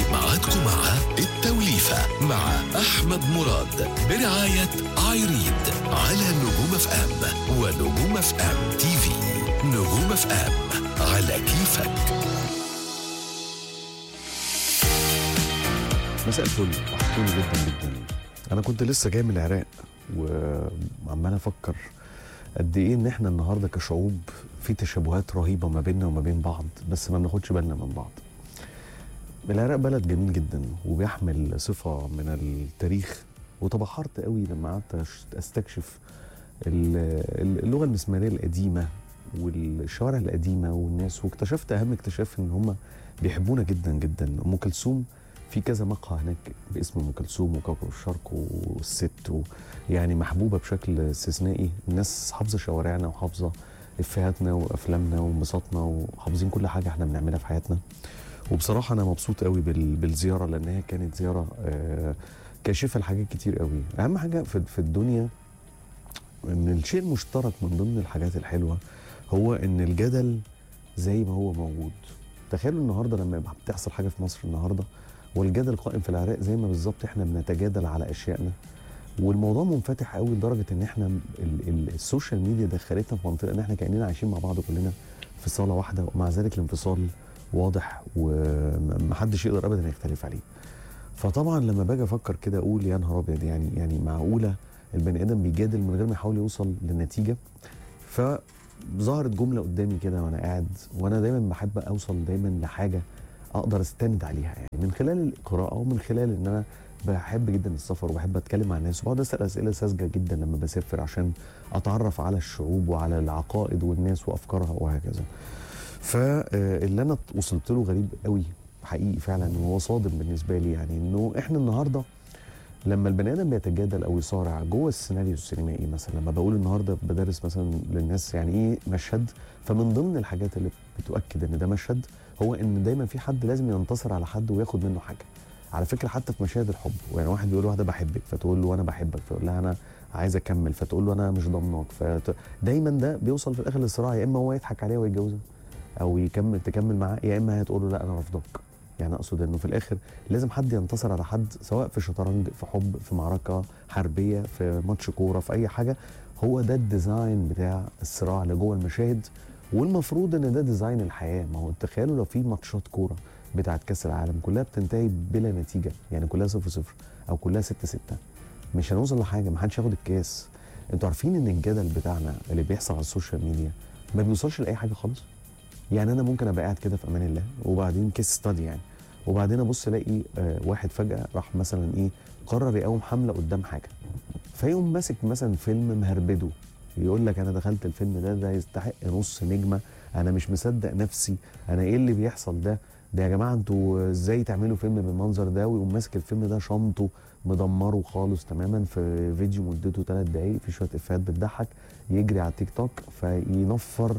معادكم مع التوليفة مع أحمد مراد برعاية ايريد على نجوم اف ام ونجوم اف ام تي في نجوم اف ام على كيفك مساء الفل وحشتوني جدا جدا انا كنت لسه جاي من العراق وعمال افكر قد ايه ان احنا النهارده كشعوب في تشابهات رهيبه ما بيننا وما بين بعض بس ما بناخدش بالنا من بعض العراق بلد جميل جدا وبيحمل صفه من التاريخ وتبحرت قوي لما قعدت أش- استكشف ال- ال- اللغه المسماريه القديمه والشوارع القديمه والناس واكتشفت اهم اكتشاف ان هم بيحبونا جدا جدا ام كلثوم في كذا مقهى هناك باسم ام كلثوم وكوكب الشرق والست و يعني محبوبه بشكل استثنائي الناس حافظه شوارعنا وحافظه افيهاتنا وافلامنا وانبساطنا وحافظين كل حاجه احنا بنعملها في حياتنا وبصراحه انا مبسوط قوي بال- بالزياره لانها كانت زياره آه، كاشفه لحاجات كتير قوي اهم حاجه في في الدنيا ان الشيء المشترك من ضمن الحاجات الحلوه هو ان الجدل زي ما هو موجود تخيلوا النهارده لما يبقى بتحصل حاجه في مصر النهارده والجدل قائم في العراق زي ما بالظبط احنا بنتجادل على اشيائنا والموضوع منفتح قوي لدرجه ان احنا ال- ال- السوشيال ميديا دخلتنا في منطقه ان احنا كاننا عايشين مع بعض كلنا في صاله واحده ومع ذلك الانفصال واضح ومحدش يقدر ابدا يختلف عليه. فطبعا لما باجي افكر كده اقول يا نهار ابيض يعني يعني معقوله البني ادم بيجادل من غير ما يحاول يوصل لنتيجه فظهرت جمله قدامي كده وانا قاعد وانا دايما بحب اوصل دايما لحاجه اقدر استند عليها يعني من خلال القراءه ومن خلال ان انا بحب جدا السفر وبحب اتكلم مع الناس وبقعد اسال اسئله ساذجه جدا لما بسافر عشان اتعرف على الشعوب وعلى العقائد والناس وافكارها وهكذا. فاللي انا وصلت له غريب قوي حقيقي فعلا وهو صادم بالنسبه لي يعني انه احنا النهارده لما البني ادم بيتجادل او يصارع جوه السيناريو السينمائي مثلا لما بقول النهارده بدرس مثلا للناس يعني ايه مشهد فمن ضمن الحاجات اللي بتؤكد ان ده مشهد هو ان دايما في حد لازم ينتصر على حد وياخد منه حاجه على فكره حتى في مشاهد الحب يعني واحد بيقول لواحده بحبك فتقول له انا بحبك فيقول لها انا عايز اكمل فتقول له انا مش ضامناك فت... دايما ده بيوصل في الاخر للصراع يا اما هو يضحك عليها ويتجوزها او يكمل تكمل معاه يا اما هي تقول له لا انا رافضاك يعني اقصد انه في الاخر لازم حد ينتصر على حد سواء في شطرنج في حب في معركه حربيه في ماتش كوره في اي حاجه هو ده الديزاين بتاع الصراع اللي جوه المشاهد والمفروض ان ده ديزاين الحياه ما هو تخيلوا لو في ماتشات كوره بتاعت كاس العالم كلها بتنتهي بلا نتيجه يعني كلها صفر صفر او كلها ستة ستة مش هنوصل لحاجه ما حدش ياخد الكاس انتوا عارفين ان الجدل بتاعنا اللي بيحصل على السوشيال ميديا ما بيوصلش لاي حاجه خالص يعني انا ممكن ابقى قاعد كده في امان الله وبعدين كيس ستادي يعني وبعدين ابص الاقي آه واحد فجاه راح مثلا ايه قرر يقوم حمله قدام حاجه فيقوم ماسك مثلا فيلم مهربده يقول لك انا دخلت الفيلم ده ده يستحق نص نجمه انا مش مصدق نفسي انا ايه اللي بيحصل ده ده يا جماعه انتوا ازاي تعملوا فيلم بالمنظر ده ويقوم ماسك الفيلم ده شنطه مدمره خالص تماما في فيديو مدته ثلاث دقايق في شويه افيهات بتضحك يجري على التيك توك فينفر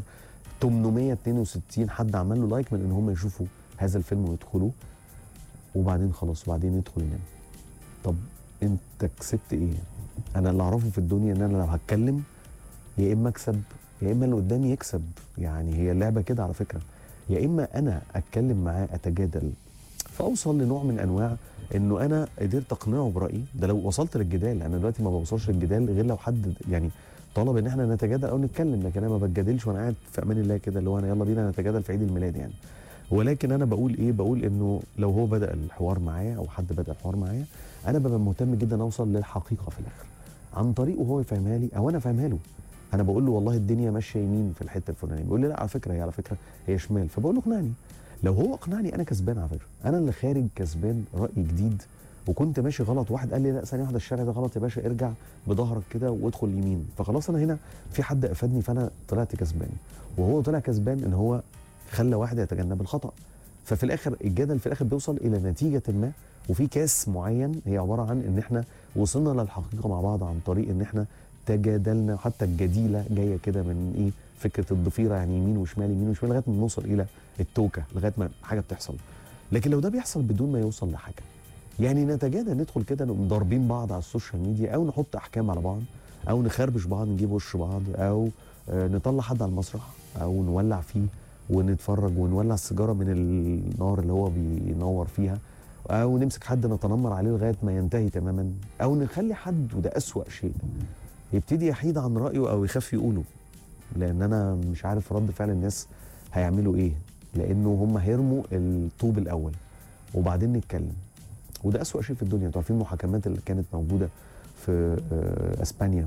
862 حد عمل له لايك من ان هم يشوفوا هذا الفيلم ويدخلوا وبعدين خلاص وبعدين يدخل ينام طب انت كسبت ايه انا اللي اعرفه في الدنيا ان انا لو هتكلم يا اما اكسب يا اما اللي قدامي يكسب يعني هي اللعبه كده على فكره يا اما انا اتكلم معاه اتجادل فاوصل لنوع من انواع انه انا قدرت اقنعه برايي ده لو وصلت للجدال انا دلوقتي ما بوصلش للجدال غير لو حد يعني طلب ان احنا نتجادل او نتكلم لكن انا ما بتجادلش وانا قاعد في امان الله كده اللي هو انا يلا بينا نتجادل في عيد الميلاد يعني ولكن انا بقول ايه بقول انه لو هو بدا الحوار معايا او حد بدا الحوار معايا انا ببقى مهتم جدا اوصل للحقيقه في الاخر عن طريقه هو يفهمها لي او انا افهمها له انا بقول له والله الدنيا ماشيه يمين في الحته الفلانيه بيقول لي لا على فكره هي على فكره هي شمال فبقول له اقنعني لو هو اقنعني انا كسبان على فكره انا اللي خارج كسبان راي جديد وكنت ماشي غلط واحد قال لي لا ثانيه واحده الشارع ده غلط يا باشا ارجع بظهرك كده وادخل يمين فخلاص انا هنا في حد افادني فانا طلعت كسبان وهو طلع كسبان ان هو خلى واحد يتجنب الخطا ففي الاخر الجدل في الاخر بيوصل الى نتيجه ما وفي كاس معين هي عباره عن ان احنا وصلنا للحقيقه مع بعض عن طريق ان احنا تجادلنا حتى الجديله جايه كده من ايه فكره الضفيره يعني يمين وشمال يمين وشمال لغايه ما نوصل الى التوكه لغايه ما حاجه بتحصل لكن لو ده بيحصل بدون ما يوصل لحاجه يعني نتجادل ندخل كده نقوم ضاربين بعض على السوشيال ميديا او نحط احكام على بعض او نخربش بعض نجيب وش بعض او آه، نطلع حد على المسرح او نولع فيه ونتفرج ونولع السيجاره من النار اللي هو بينور فيها او نمسك حد نتنمر عليه لغايه ما ينتهي تماما او نخلي حد وده اسوا شيء يبتدي يحيد عن رايه او يخاف يقوله لان انا مش عارف رد فعل الناس هيعملوا ايه لانه هم هيرموا الطوب الاول وبعدين نتكلم وده اسوا شيء في الدنيا انتوا عارفين المحاكمات اللي كانت موجوده في آه، اسبانيا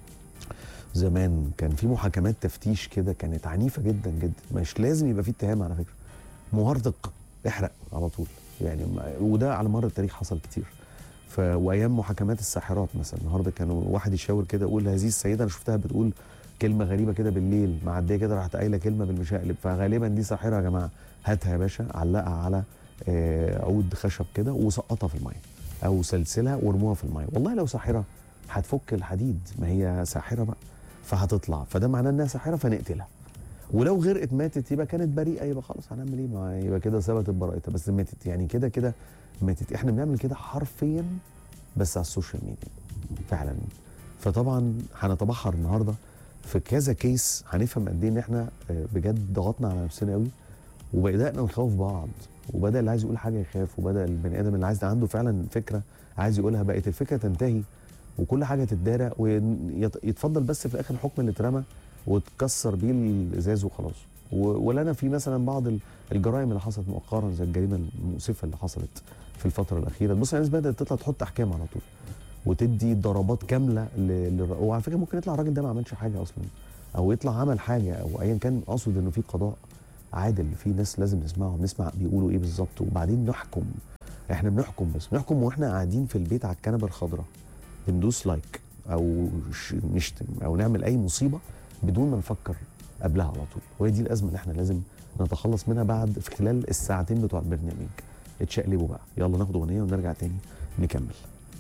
زمان كان في محاكمات تفتيش كده كانت عنيفه جدا جدا مش لازم يبقى في اتهام على فكره مهرطق احرق على طول يعني ما- وده على مر التاريخ حصل كتير ف وايام محاكمات الساحرات مثلا النهارده كانوا واحد يشاور كده يقول هذه السيده انا شفتها بتقول كلمه غريبه كده بالليل معديه كده راحت قايله كلمه بالمشقلب فغالبا دي ساحره يا جماعه هاتها يا باشا علقها على آه، عود خشب كده وسقطها في الميه او سلسله وارموها في الميه والله لو ساحره هتفك الحديد ما هي ساحره بقى فهتطلع فده معناه انها ساحره فنقتلها ولو غرقت ماتت يبقى كانت بريئه يبقى خلاص هنعمل ايه ما يبقى كده ثبتت براءتها بس ماتت يعني كده كده ماتت احنا بنعمل كده حرفيا بس على السوشيال ميديا فعلا فطبعا هنتبحر النهارده في كذا كيس هنفهم قد ايه ان احنا آه، بجد ضغطنا على نفسنا قوي وبدانا نخوف بعض وبدا اللي عايز يقول حاجه يخاف وبدا البني ادم اللي عايز عنده فعلا فكره عايز يقولها بقت الفكره تنتهي وكل حاجه تتدارى ويتفضل بس في الاخر الحكم اللي اترمى وتكسر بيه الازاز وخلاص و- ولنا في مثلا بعض ال- الجرائم اللي حصلت مؤخرا زي الجريمه المؤسفه اللي حصلت في الفتره الاخيره بص الناس بدات تطلع تحط احكام على طول وتدي ضربات كامله ل- للر... وعلى فكره ممكن يطلع الراجل ده ما عملش حاجه اصلا او يطلع عمل حاجه او ايا كان اقصد انه في قضاء عادل في ناس لازم نسمعهم نسمع بيقولوا ايه بالظبط وبعدين نحكم احنا بنحكم بس بنحكم واحنا قاعدين في البيت على الكنبه الخضراء بندوس لايك او ش- نشتم او نعمل اي مصيبه بدون ما نفكر قبلها على طول وهي دي الازمه اللي احنا لازم نتخلص منها بعد في خلال الساعتين بتوع البرنامج اتشقلبوا بقى يلا ناخد اغنيه ونرجع تاني نكمل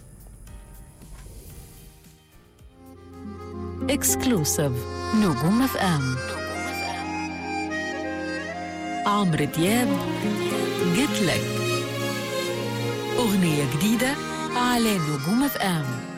اكسكلوسيف نجوم اف ام عمرو دياب جيت لك اغنيه جديده على نجوم اف ام